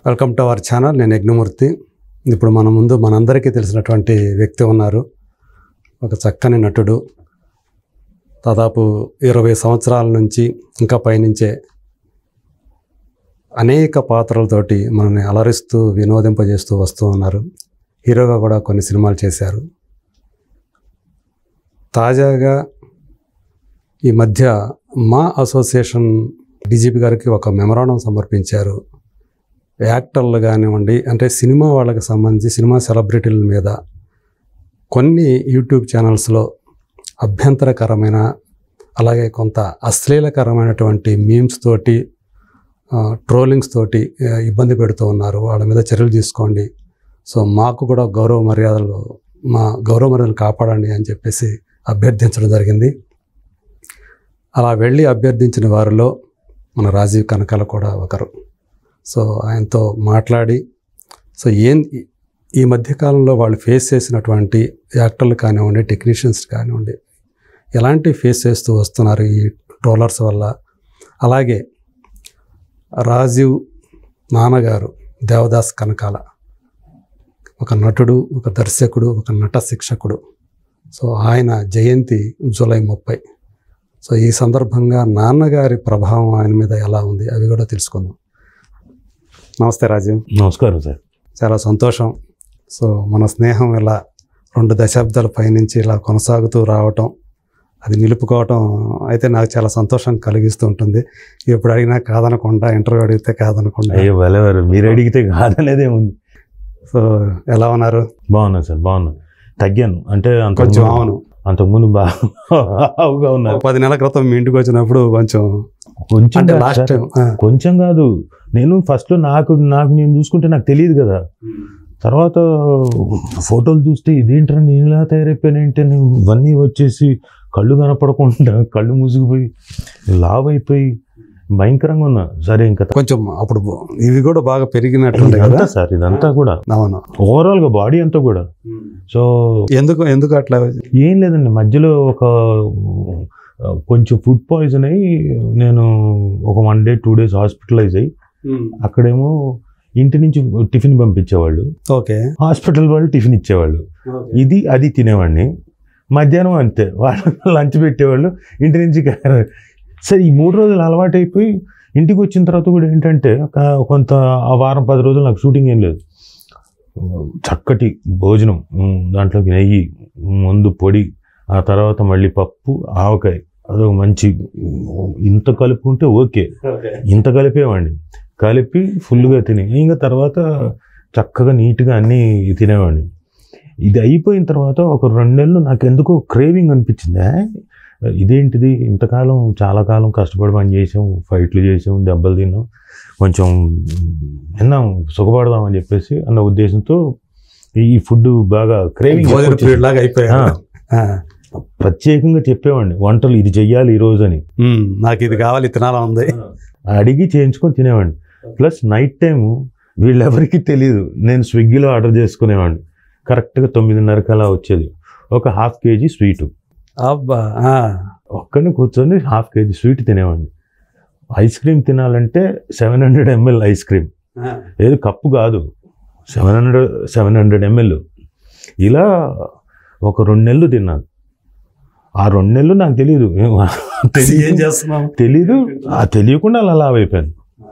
Welcome to our channel నేను యజ్ఞమూర్తి ఇప్పుడు మన ముందు మనందరికీ తెలిసినటువంటి వ్యక్తి ఉన్నారు ఒక చక్కని నటుడు దాదాపు ఇరవై సంవత్సరాల నుంచి ఇంకా పైనుంచే అనేక పాత్రలతోటి మనల్ని అలరిస్తూ వినోదింపజేస్తూ వస్తూ ఉన్నారు హీరోగా కూడా కొన్ని సినిమాలు చేశారు తాజాగా ఈ మధ్య మా అసోసియేషన్ డీజీపీ గారికి ఒక మెమరాండం సమర్పించారు యాక్టర్లు కానివ్వండి అంటే సినిమా వాళ్ళకి సంబంధించి సినిమా సెలబ్రిటీల మీద కొన్ని యూట్యూబ్ ఛానల్స్లో అభ్యంతరకరమైన అలాగే కొంత అశ్లీలకరమైనటువంటి మీమ్స్ తోటి ట్రోలింగ్స్ తోటి ఆ, ఇబ్బంది పెడుతూ ఉన్నారు వాళ్ళ మీద చర్యలు తీసుకోండి సో మాకు కూడా గౌరవ మర్యాదలు మా గౌరవ మర్యాదలు కాపాడండి అని చెప్పేసి అభ్యర్థించడం జరిగింది అలా వెళ్ళి అభ్యర్థించిన వారిలో మన రాజీవ్ కనకాల కూడా ఒకరు సో ఆయనతో మాట్లాడి సో ఏం ఈ మధ్యకాలంలో వాళ్ళు ఫేస్ చేసినటువంటి యాక్టర్లు కానివ్వండి టెక్నీషియన్స్ కానివ్వండి ఎలాంటి ఫేస్ చేస్తూ వస్తున్నారు ఈ ట్రోలర్స్ వల్ల అలాగే రాజీవ్ నాన్నగారు దేవదాస్ కనకాల ఒక నటుడు ఒక దర్శకుడు ఒక నట శిక్షకుడు సో ఆయన జయంతి జూలై ముప్పై సో ఈ సందర్భంగా నాన్నగారి ప్రభావం ఆయన మీద ఎలా ఉంది అవి కూడా తెలుసుకుందాం నమస్తే రాజీవ్ నమస్కారం సార్ చాలా సంతోషం సో మన స్నేహం ఇలా రెండు దశాబ్దాల పైనుంచి ఇలా కొనసాగుతూ రావటం అది నిలుపుకోవటం అయితే నాకు చాలా సంతోషం కలిగిస్తూ ఉంటుంది ఎప్పుడు అడిగినా కాదనకుండా ఇంటర్వ్యూ అడిగితే కాదనకుండా అయ్యో వెళ్ళవారు మీరు అడిగితే కాదనేదే ఉంది సో ఎలా ఉన్నారు బాగున్నా సార్ బాగున్నా తగ్గాను అంటే అంత కొంచెం అవును అంతకుముందు బాగా ఉన్నారు పది నెలల క్రితం మీ ఇంటికి వచ్చినప్పుడు కొంచెం కొంచెం అంటే కాదు లాస్ట్ సార్. టైం కొంచెం కాదు నేను ఫస్ట్ లో నాకు నాకు నేను చూసుకుంటే నాకు తెలియదు కదా తర్వాత ఫోటోలు చూస్తే ఇదేంట్రా నేను ఇలా తయారైపోయానంటే నేను ఇవన్నీ వచ్చేసి కళ్ళు కనపడకుండా కళ్ళు మూసుకుపోయి లావ్ అయిపోయి భయంకరంగా ఉన్నా సరే ఇంకా కొంచెం అప్పుడు ఇవి కూడా బాగా పెరిగినట్టుంది కదా ఇదంతా సార్ ఇదంతా కూడా అవును ఓవరాల్ గా బాడీ అంతా కూడా సో ఎందుకు ఎందుకు అట్లా ఏం లేదండి మధ్యలో ఒక ఆ, కొంచెం ఫుడ్ పాయిజన్ అయ్యి నేను ఒక one day two days hospitalise అయ్యి అక్కడేమో ఇంటి నుంచి టిఫిన్ పంపించేవాళ్ళు ఓకే హాస్పిటల్ వాళ్ళు టిఫిన్ ఇచ్చేవాళ్ళు ఇది అది తినేవాడిని మధ్యాహ్నం అంతే వాళ్ళు లంచ్ పెట్టేవాళ్ళు ఇంటి నుంచి కా- సరే ఈ మూడు రోజులు అలవాటు అయిపోయి ఇంటికి వచ్చిన తర్వాత కూడా ఏంటంటే ఒక- కొంత ఆ వారం పది రోజులు నాకు షూటింగ్ ఏం లేదు చక్కటి భోజనం ఉమ్, దాంట్లోకి నెయ్యి ముందు పొడి ఆ తర్వాత మళ్ళీ పప్పు ఆవకాయ అదొక మంచి ఇంత కలుపుకుంటే ఓకే ఇంత కలిపేవాడిని కలిపి ఫుల్గా తిని ఇంకా తర్వాత చక్కగా నీట్గా అన్నీ తినేవాడిని ఇది అయిపోయిన తర్వాత ఒక రెండు నెలలు నాకు ఎందుకో క్రేవింగ్ అనిపించింది "ఏ, ఇదేంటిది ఇంతకాలం చాలా కాలం కష్టపడి పని చేసాం ఫైట్లు చేసాం దెబ్బలు తిన్నాం కొంచెం విన్నాం సుఖపడదాం అని చెప్పేసి అన్న ఉద్దేశంతో ఈ ఫుడ్ బాగా క్రేవింగ్ భోజన పీరియడ్ లాగా అయిపోయా ప్రత్యేకంగా చెప్పేవాడిని వంటలు ఇది చెయ్యాలి ఈ రోజు అని నాకు ఇది కావాలి తినాలని ఉంది అడిగి చేయించుకొని తినేవాడిని ప్లస్ నైట్ టైం వీళ్ళెవరికి తెలియదు నేను స్విగ్గీలో ఆర్డర్ చేసుకునేవాడిని కరెక్ట్గా తొమ్మిదిన్నరకి అలా వచ్చేది ఒక హాఫ్ కేజీ స్వీట్ అబ్బా ఆ. ఒక్కడిని కూర్చొని హాఫ్ కేజీ స్వీట్ తినేవాడిని ఐస్ క్రీమ్ తినాలంటే seven hundred ML ice cream ఏది కప్పు కాదు seven hundred seven hundred ML ఇలా ఒక రెండు నెలలు తిన్నాను ఆ రెండు నెలలు నాకు తెలియదు ఏం చేస్తున్నాం తెలీదు ఆ తెలియకుండా అలా లావ్ అయిపోయాను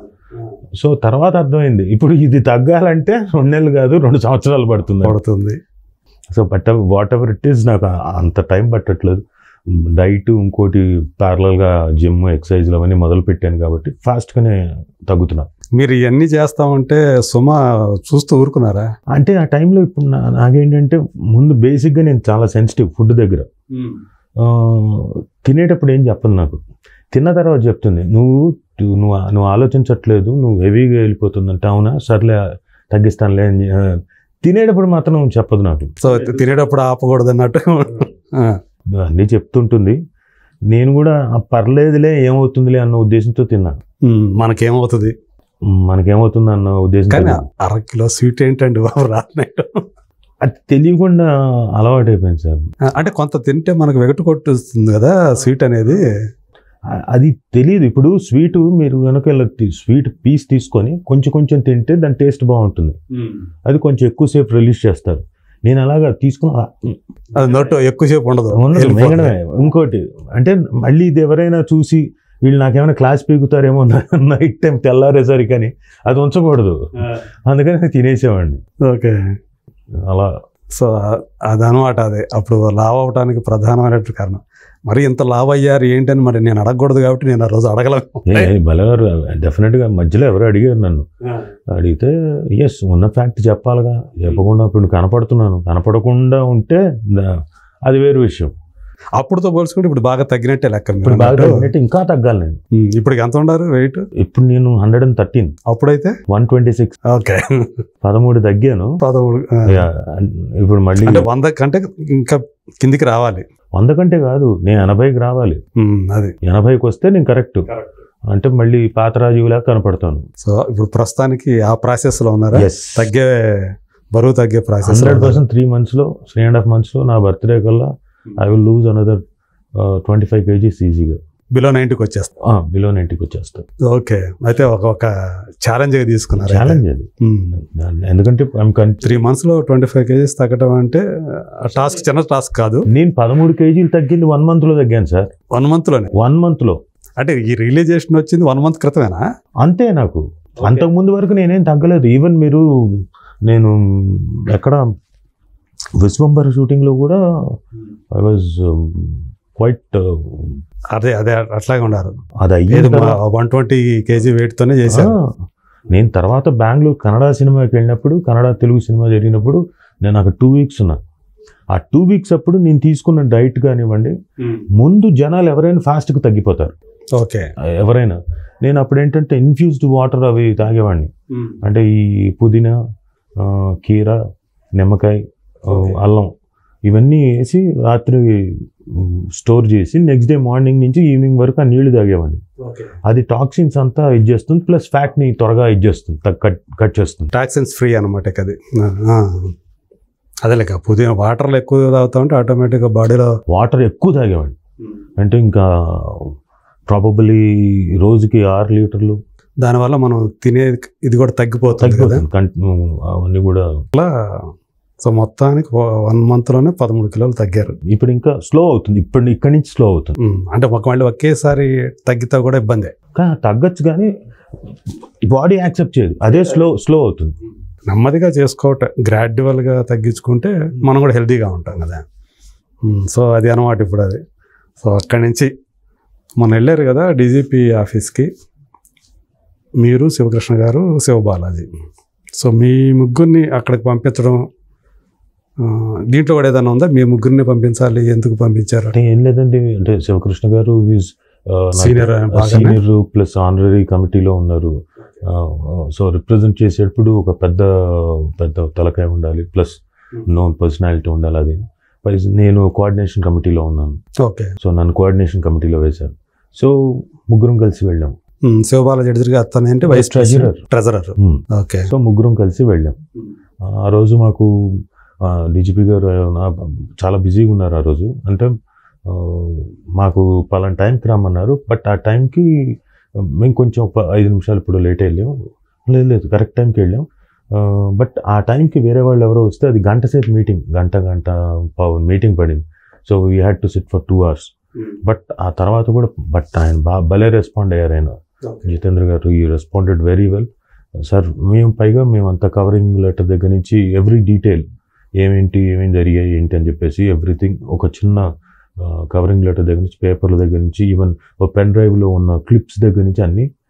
సో తర్వాత అర్థమైంది ఇప్పుడు ఇది తగ్గాలంటే రెండు నెలలు కాదు రెండు సంవత్సరాలు పడుతుంది పడుతుంది so but whatever it is నాకు అంత టైం పట్టట్లేదు డైట్ ఇంకోటి ప్యారలల్గా జిమ్ ఎక్సర్సైజ్లు అవన్నీ మొదలు పెట్టాను కాబట్టి ఫాస్ట్గానే తగ్గుతున్నా మీరు ఇవన్నీ చేస్తా ఉంటే సుమ చూస్తూ ఊరుకున్నారా అంటే ఆ టైంలో ఇప్పుడు నా నాకేంటంటే ముందు బేసిక్గా నేను చాలా సెన్సిటివ్ ఫుడ్ దగ్గర ఆ, తినేటప్పుడు ఏం చెప్పదు నాకు తిన్న తర్వాత చెప్తుంది నువ్వు నువ్వు నువ్వు ఆలోచించట్లేదు నువ్వు హెవీగా వెళ్ళిపోతుందంటే అవునా సర్లే తగ్గిస్తానులే అని ఆ, తినేటప్పుడు మాత్రం చెప్పదు నాకు సో తినేటప్పుడు ఆపకూడదు అన్నట్టు ఆ. అన్నీ చెప్తుంటుంది నేను కూడా "ఆ, పర్లేదులే ఏమవుతుందిలే అన్న ఉద్దేశంతో తిన్నాను ఉమ్, మనకేమవుతుంది మనకేమవుతుంది అన్న ఉద్దేశంతో కానీ తిన్నాను. అర కిలో స్వీట్ ఏంటండి బాబు రానట్టు అది తెలియకుండా అలవాటు అయిపోయింది సార్ అంటే కొంత తింటే మనకు వెగటు కొట్టుస్తుంది కదా స్వీట్ అనేది ఆ- అది తెలియదు ఇప్పుడు స్వీట్ మీరు వెనక స్వీట్ పీస్ తీసుకొని కొంచెం కొంచెం తింటే దాని టేస్ట్ బాగుంటుంది అది కొంచెం ఎక్కువసేపు రిలీజ్ చేస్తారు నేను అలాగా తీసుకుని ఆ, అది నోటు ఎక్కువసేపు ఉండదు ఉండదు, వెళ్ళిపోతుంది. మింగడమే. ఇంకోటి అంటే మళ్ళీ ఇది ఎవరైనా చూసి వీళ్ళు నాకేమైనా క్లాస్ పీకుతారేమో నైట్ టైం తెల్లారేసరికి అని అది ఉంచకూడదు అందుకని నేను తినేసేవాడిని ఓకే అలా సో అదనమాట అదే అప్పుడు లావ్ అవడానికి ప్రధానమైనటువంటి కారణం మరి ఇంత లావ్ అయ్యారు ఏంటని మరి నేను అడగకూడదు కాబట్టి నేను ఆ రోజు అడగలేను బలగారు డెఫినెట్గా మధ్యలో ఎవరు అడిగారు నన్ను అడిగితే ఎస్ ఉన్న ఫ్యాక్ట్ చెప్పాలిగా చెప్పకుండా ఇప్పుడు కనపడుతున్నాను కనపడకుండా ఉంటే దా- అది వేరు విషయం అప్పుడుతో పోల్చుకుంటే ఇప్పుడు బాగా తగ్గినట్టే లెక్క మీరు ఇప్పుడు బాగా అన్నట్టు. తగ్గినట్టు ఇంకా తగ్గాలి నేను ఉమ్, ఇప్పుడు ఎంత ఉండారు వెయిట్ ఇప్పుడు నేను హండ్రెడ్ అండ్ థర్టీన్ అప్పుడైతే వన్ ట్వంటీ సిక్స్ ఓకే పదమూడు తగ్గాను పదమూడు ఆ. యా, ఇప్పుడు మళ్ళీ అంటే వంద కంటే ఇంకా కిందికి రావాలి వంద కంటే కాదు నేను ఎనభైకి రావాలి ఉమ్, అది ఎనభైకి వస్తే నేను కరెక్ట్ అంటే మళ్ళీ పాతరాజీవులా కనపడతాను సో ఇప్పుడు ప్రస్తుతానికి ఆ ప్రాసెస్ లో ఉన్నారా ఎస్ తగ్గే బరువు తగ్గే ప్రాసెస్ హండ్రెడ్ పర్సెంట్ త్రీ మంత్స్లో త్రీ అండ్ హాఫ్ మంత్స్లో నా బర్త్డే కల్లా I will lose another twenty five KGs ఈజీగా బిలో నైన్టీకి వచ్చేస్తాం బిలో నైంటీకి వచ్చేస్తాను ఓకే అయితే ఒక ఒక ఛాలెంజ్ గా తీసుకున్నారు ఛాలెంజ్ అది దాన్ని- ఎందుకంటే I'm con- త్రీ మంత్స్ లో ట్వంటీ ఫైవ్ కేజీస్ తగ్గడం అంటే టాస్క్ చిన్న టాస్క్ కాదు నేను పదమూడు కేజీలు తగ్గింది వన్ మంత్లో తగ్గాను సార్ వన్ మంత్ లోనే వన్ మంత్లో అంటే ఈ రిలీజేషన్ వచ్చింది వన్ మంత్ క్రితమేనా అంతే నాకు అంతకు ముందు వరకు నేనేం తగ్గలేదు ఈవెన్ మీరు నేను ఎక్కడ విశ్వంబర్ షూటింగ్లో కూడా ఐ వాజ్ క్వైట్ అదే అదే అట్లాగే ఉన్నారు అది అయ్యేది వన్ ట్వంటీ కేజీ వెయిట్ తోనే చేశారు నేను తర్వాత బెంగళూరు కన్నడ సినిమాకి వెళ్ళినప్పుడు కన్నడ తెలుగు సినిమా జరిగినప్పుడు నేను అక్కడ టూ వీక్స్ ఉన్నా ఆ టూ వీక్స్ అప్పుడు నేను తీసుకున్న డైట్ కానివ్వండి ముందు జనాలు ఎవరైనా ఫాస్ట్గా తగ్గిపోతారు ఓకే ఎవరైనా నేను అప్పుడు ఏంటంటే ఇన్ఫ్యూజ్డ్ వాటర్ అవి తాగేవాడిని అంటే ఈ పుదీనా ఆ, కీర నిమ్మకాయ ఆ, Okay. అల్లం ఇవన్నీ వేసి రాత్రి స్టోర్ చేసి నెక్స్ట్ డే మార్నింగ్ నుంచి ఈవినింగ్ వరకు ఆ నీళ్లు తాగేవాడిని ఓకే అది టాక్సిన్స్ అంతా ఇది చేస్తుంది ప్లస్ ఫ్యాట్ని త్వరగా ఇది చేస్తుంది తగ్- కట్ కట్ చేస్తుంది టాక్సిన్స్ ఫ్రీ అనమాట ఇక అది ఆ. అదే లేక పుదీనా వాటర్లో ఎక్కువ తాగుతా ఉంటే ఆటోమేటిక్గా బాడీలో వాటర్ ఎక్కువ తాగేవాడిని అంటే ఇంకా ప్రాబబుల్లీ రోజుకి ఆరు లీటర్లు దానివల్ల మనం తినే ఇది కూడా తగ్గిపోతుంది కదా తగ్గిపోతుంది కంటి అవన్నీ కూడా అట్లా సో మొత్తానికి వన్ మంత్లోనే పదమూడు కిలోలు తగ్గారు ఇప్పుడు ఇంకా స్లో అవుతుంది ఇప్పుడు ఇక్కడి నుంచి స్లో అవుతుంది ఉమ్, అంటే ఒక మళ్ళీ ఒకేసారి తగ్గితే కూడా ఇబ్బందే కానీ తగ్గచ్చు కానీ బాడీ యాక్సెప్ట్ చేయదు అదే స్లో స్లో అవుతుంది నెమ్మదిగా చేసుకోవటం గ్రాడ్యువల్గా తగ్గించుకుంటే మనం కూడా హెల్తీగా ఉంటాం కదా ఉమ్, సో అది అనమాట ఇప్పుడు అది సో అక్కడి నుంచి మొన్న వెళ్ళారు కదా డీజీపీ ఆఫీస్కి మీరు శివకృష్ణ గారు శివబాలాజీ సో మీ ముగ్గురిని అక్కడికి పంపించడం ఆ, దీంట్లో కూడా ఏదైనా ఉందా మీ ముగ్గురిని పంపించాలి ఎందుకు పంపించారు అంటే ఏం లేదండి అంటే శివకృష్ణ గారు ఈజ్ Senior బాగానే? సీనియర్ ప్లస్ ఆనరీ కమిటీలో ఉన్నారు సో రిప్రజెంట్ చేసేటప్పుడు ఒక పెద్ద పెద్ద తలకాయ ఉండాలి ప్లస్ నోన్ పర్సనాలిటీ ఉండాలి అది పైస్ నేను కోఆర్డినేషన్ కమిటీలో ఉన్నాను ఓకే సో నన్ను కోఆర్డినేషన్ కమిటీలో వేశారు సో ముగ్గురం కలిసి వెళ్ళాం ఉమ్, శివబాలాజీ ఎడిటర్ అతను ఏంటి vice Treasurer. Treasurer Hmm. Okay so ముగ్గురం కలిసి వెళ్ళాం ఆ రోజు మాకు డీజీపీ గారు నా- చాలా బిజీగా ఉన్నారు ఆ రోజు అంటే ఆ, మాకు పలానా టైంకి రమ్మన్నారు బట్ ఆ టైంకి మేము కొంచెం ఒక ఐదు నిమిషాలు ఇప్పుడు లేట్ వెళ్ళాం లేదు లేదు కరెక్ట్ టైంకి వెళ్ళాం బట్ ఆ టైంకి వేరే వాళ్ళు ఎవరో వస్తే అది గంట సేపు మీటింగ్ గంట గంట మీటింగ్ పడింది so we had to sit for two hours but ఆ తర్వాత కూడా బట్ ఆయన బాగా భలే రెస్పాండ్ అయ్యారు ఆయన జితేంద్ర గారు ఈ రెస్పాండెడ్ వెరీ వెల్ సార్ మేము పైగా మేము అంత కవరింగ్ లెటర్ దగ్గర నుంచి ఎవ్రీ డీటెయిల్ ఏమేంటి ఏమేమి జరిగాయి ఏంటి అని చెప్పేసి ఎవ్రీథింగ్ ఒక చిన్న కవరింగ్ లెటర్ దగ్గర నుంచి పేపర్ల దగ్గర నుంచి ఈవెన్ ఒక పెన్ డ్రైవ్లో ఉన్న క్లిప్స్ దగ్గర నుంచి అన్ని